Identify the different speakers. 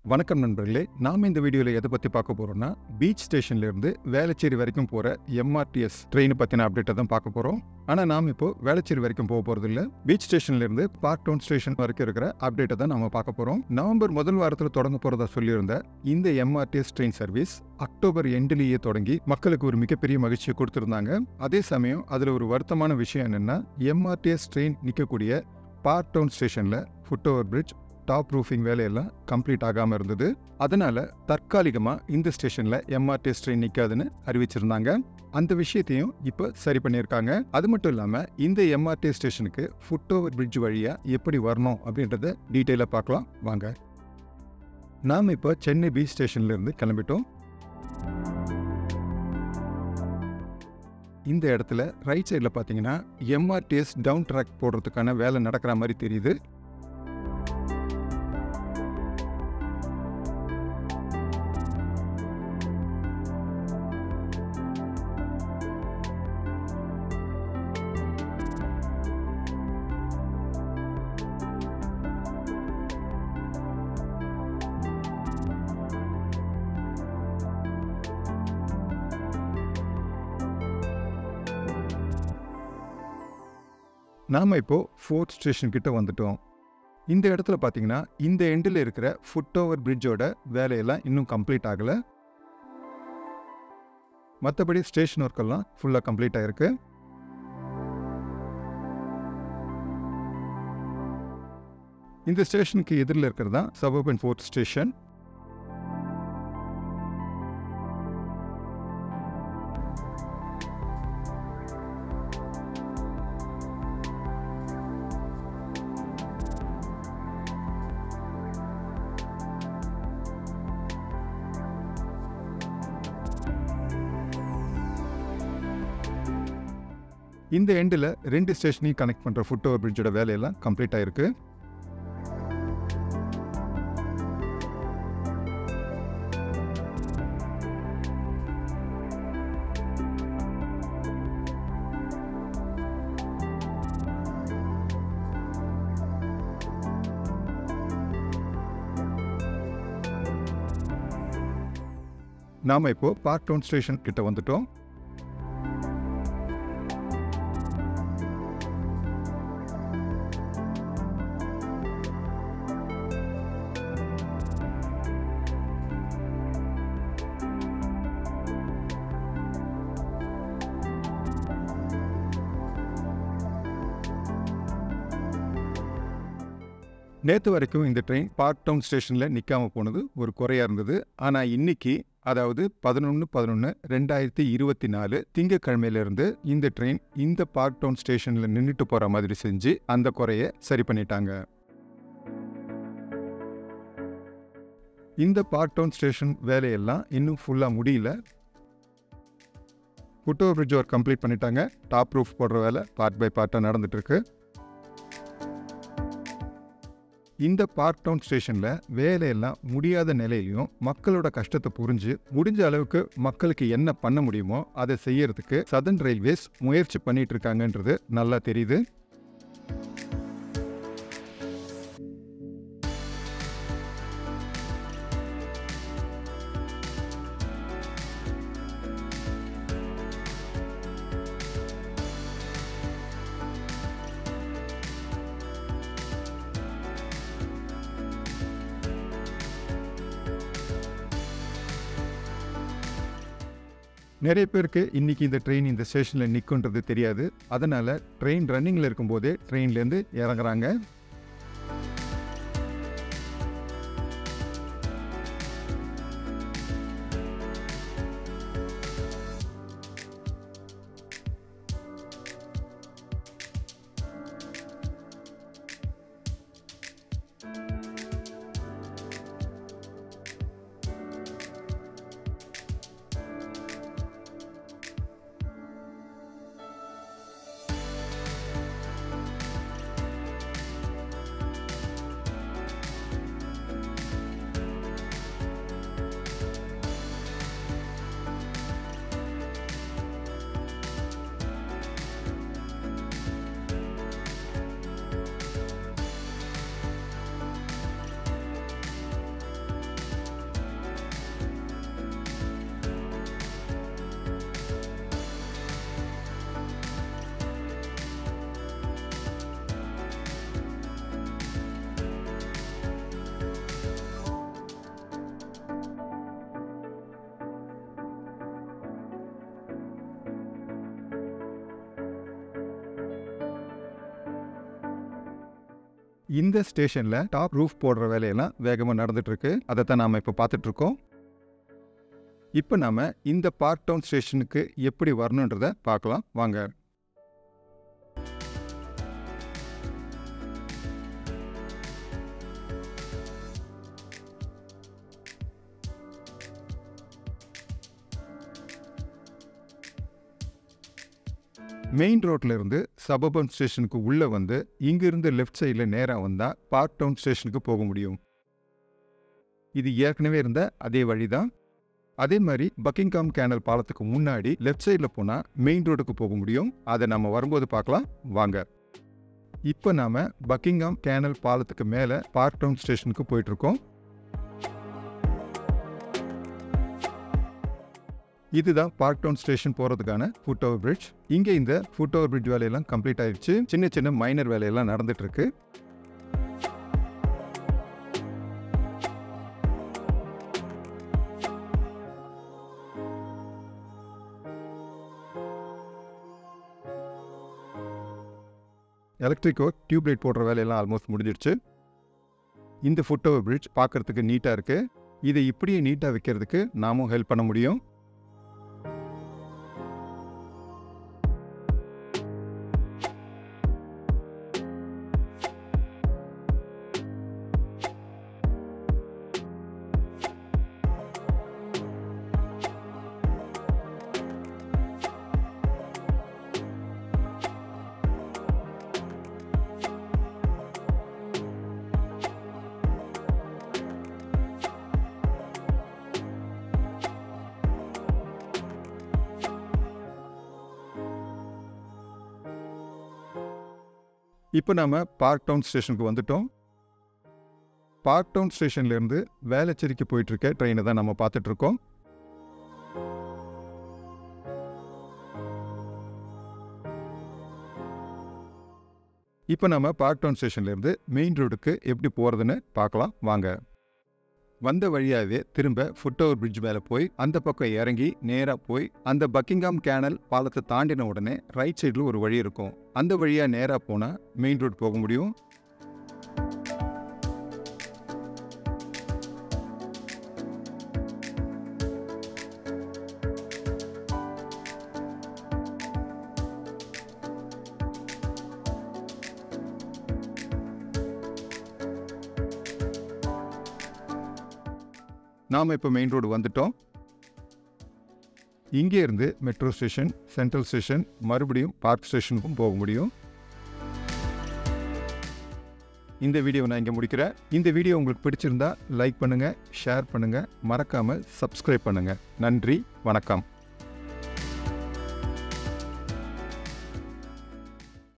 Speaker 1: வணக்கம் நண்பர்களே நாம இந்த வீடியோவில் எதை பற்றி பார்க்க போறோம்னா பீச் ஸ்டேஷன்ல இருந்து வேளச்சேரி வரைக்கும் போற எம்ஆர்டிஎஸ் ட்ரெயின் பற்றின அப்டேட்டை தான் பார்க்க போறோம் ஆனால் நாம் இப்போ வேளச்சேரி வரைக்கும் போக போறது இல்ல பீச் ஸ்டேஷன்ல இருந்து பார்க் டவுன் ஸ்டேஷன் வரைக்கும் இருக்கிற அப்டேட்டை தான் நாம பார்க்க போறோம் நவம்பர் முதல் வாரத்தில் தொடங்க போறதா சொல்லியிருந்த இந்த எம்ஆர்டிஎஸ் ட்ரெயின் சர்வீஸ் அக்டோபர் எண்டிலேயே தொடங்கி மக்களுக்கு ஒரு மிகப்பெரிய மகிழ்ச்சியை கொடுத்திருந்தாங்க அதே சமயம் அதில் ஒரு வருத்தமான விஷயம் என்னன்னா எம்ஆர்டிஎஸ் ட்ரெயின் நிற்கக்கூடிய பார்க் டவுன் ஸ்டேஷன்ல foot over bridge top roofing வேலையெல்லாம் கம்ப்ளீட் ஆகாமல் இருந்தது அதனால தற்காலிகமாக இந்த ஸ்டேஷனில் எம்ஆர்டிஎஸ் ட்ரெயின் நிற்காதுன்னு அறிவிச்சிருந்தாங்க அந்த விஷயத்தையும் இப்போ சரி பண்ணியிருக்காங்க அது மட்டும் இல்லாமல் இந்த எம்ஆர்டிஎஸ் ஸ்டேஷனுக்கு ஃபுட் ஓவர் பிரிட்ஜ் வழியாக எப்படி வரணும் அப்படின்றத டீட்டெயிலாக பார்க்கலாம் வாங்க நாம் இப்போ சென்னை பீச் ஸ்டேஷன்லேருந்து கிளம்பிட்டோம் இந்த இடத்துல ரைட் சைடில் பார்த்தீங்கன்னா எம்ஆர்டிஎஸ் டவுன் ட்ராக் போடுறதுக்கான வேலை நடக்கிற மாதிரி தெரியுது நாம் இப்போ ஃபோர்த் ஸ்டேஷன் கிட்ட வந்துட்டோம் இந்த இடத்துல பார்த்தீங்கன்னா இந்த எண்டில் இருக்கிற ஃபுட் ஓவர் பிரிட்ஜோட வேலையெல்லாம் இன்னும் கம்ப்ளீட் ஆகலை மற்றபடி ஸ்டேஷன் ஒர்க்கெல்லாம் ஃபுல்லாக கம்ப்ளீட் ஆயிருக்கு இந்த ஸ்டேஷனுக்கு எதிரில் இருக்கிறது தான் சபர்பன் ஃபோர்த் ஸ்டேஷன் இந்த எண்டில் ரெண்டு ஸ்டேஷனையும் கனெக்ட் பண்ணுற ஃபுட் ஓவர் பிரிட்ஜோட வேலையெல்லாம் கம்ப்ளீட் ஆயிருக்கு நாம இப்போ பார்க் டவுன் ஸ்டேஷன் கிட்ட வந்துட்டோம் நேற்று வரைக்கும் இந்த ட்ரெயின் பார்க் டவுன் ஸ்டேஷனில் நிற்காம போனது ஒரு குறையாக இருந்தது ஆனால் இன்னைக்கு அதாவது பதினொன்று பதினொன்று ரெண்டாயிரத்தி இருபத்தி நாலு திங்கக்கிழமையிலிருந்து இந்த ட்ரெயின் இந்த பார்க் டவுன் ஸ்டேஷனில் நின்றுட்டு போகிற மாதிரி செஞ்சு அந்த குறையை சரி பண்ணிட்டாங்க இந்த பார்க் டவுன் ஸ்டேஷன் வேலையெல்லாம் இன்னும் ஃபுல்லாக முடியல foot over bridge work complete பண்ணிட்டாங்க டாப் ரூஃப் போடுற வேலை பார்ட் பை பார்ட்டாக நடந்துட்டு இருக்கு இந்த பார்க் டவுன் ஸ்டேஷனில் வேலையெல்லாம் முடியாத நிலையிலையும் மக்களோட கஷ்டத்தை புரிஞ்சு முடிஞ்ச அளவுக்கு மக்களுக்கு என்ன பண்ண முடியுமோ அதை செய்யறதுக்கு சதன் ரயில்வேஸ் முயற்சி பண்ணிட்டு இருக்காங்கன்றது நல்லா தெரியுது நிறைய பேருக்கு இன்னைக்கு இந்த ட்ரெயின் இந்த ஸ்டேஷனில் நிற்குன்றது தெரியாது அதனால ட்ரெயின் ரன்னிங்கில் இருக்கும்போதே ட்ரெயின்லேருந்து இறங்குறாங்க இந்த ஸ்டேஷன்ல டாப் ரூஃப் போடுற வேலையெல்லாம் வேகமாக நடந்துட்டு இருக்கு அதை தான் நாம இப்போ பார்த்துட்டு இருக்கோம் இப்போ நாம இந்த பார்க் டவுன் ஸ்டேஷனுக்கு எப்படி வரணுன்றத பார்க்கலாம் வாங்க மெயின் ரோட்ல இருந்து சபபன் ஸ்டேஷனுக்கு உள்ள வந்து இங்கிருந்து லெஃப்ட் சைடில் நேராக வந்தால் பார்க் டவுன் ஸ்டேஷனுக்கு போக முடியும் இது ஏற்கனவே இருந்த அதே வழி தான் அதே மாதிரி பக்கிங்காம் கேனல் பாலத்துக்கு முன்னாடி லெஃப்ட் சைடில் போனால் மெயின் ரோடுக்கு போக முடியும் அதை நம்ம வரும்போது பார்க்கலாம் வாங்க இப்போ நாம பக்கிங்காம் கேனல் பாலத்துக்கு மேலே பார்க் டவுன் ஸ்டேஷனுக்கு போயிட்டு இருக்கோம் இதுதான் பார்க் டவுன் ஸ்டேஷன் போகிறதுக்கான ஃபுட் ஓவர் பிரிட்ஜ் இங்கே இந்த ஃபுட் ஓவர் பிரிட்ஜ் வேலையெல்லாம் கம்ப்ளீட் ஆயிடுச்சு சின்ன சின்ன மைனர் வேலையெல்லாம் நடந்துட்டு இருக்கு எலக்ட்ரிக் ஒர்க் டியூப் லைட் போடுற வேலையெல்லாம் ஆல்மோஸ்ட் முடிஞ்சிடுச்சு இந்த ஃபுட் ஓவர் பிரிட்ஜ் பார்க்கறதுக்கு நீட்டாக இருக்கு இதை இப்படியே நீட்டாக வைக்கிறதுக்கு நாமும் ஹெல்ப் பண்ண முடியும் இப்போ நாம பார்க் டவுன் ஸ்டேஷனுக்கு வந்துட்டோம் பார்க் டவுன் ஸ்டேஷன்லேருந்து வேளச்சேரிக்கு போயிட்டு இருக்க ட்ரெயினை தான் நம்ம பார்த்துட்டு இருக்கோம் இப்போ நம்ம பார்க் டவுன் ஸ்டேஷன்லேருந்து மெயின் ரோடுக்கு எப்படி போகிறதுன்னு பார்க்கலாம் வாங்க வந்த வழியாகவே திரும்ப ஃபுட் ஓவர் பிரிட்ஜ் மேலே போய் அந்த பக்கம் இறங்கி நேராக போய் அந்த பக்கிங்காம் கேனல் பாலத்தை தாண்டின உடனே ரைட் சைடில் ஒரு வழி இருக்கும் அந்த வழியாக நேராக போனால் மெயின் ரோடு போக முடியும் நாம் இப்போ மெயின் ரோடு வந்துட்டோம் இங்கே இருந்து மெட்ரோ ஸ்டேஷன் சென்ட்ரல் ஸ்டேஷன் மறுபடியும் பார்க் ஸ்டேஷனுக்கும் போக முடியும் இந்த வீடியோ நான் இங்கே முடிக்கிறேன் இந்த வீடியோ உங்களுக்கு பிடிச்சிருந்தா லைக் பண்ணுங்கள் ஷேர் பண்ணுங்கள் மறக்காமல் சப்ஸ்கிரைப் பண்ணுங்கள் நன்றி வணக்கம்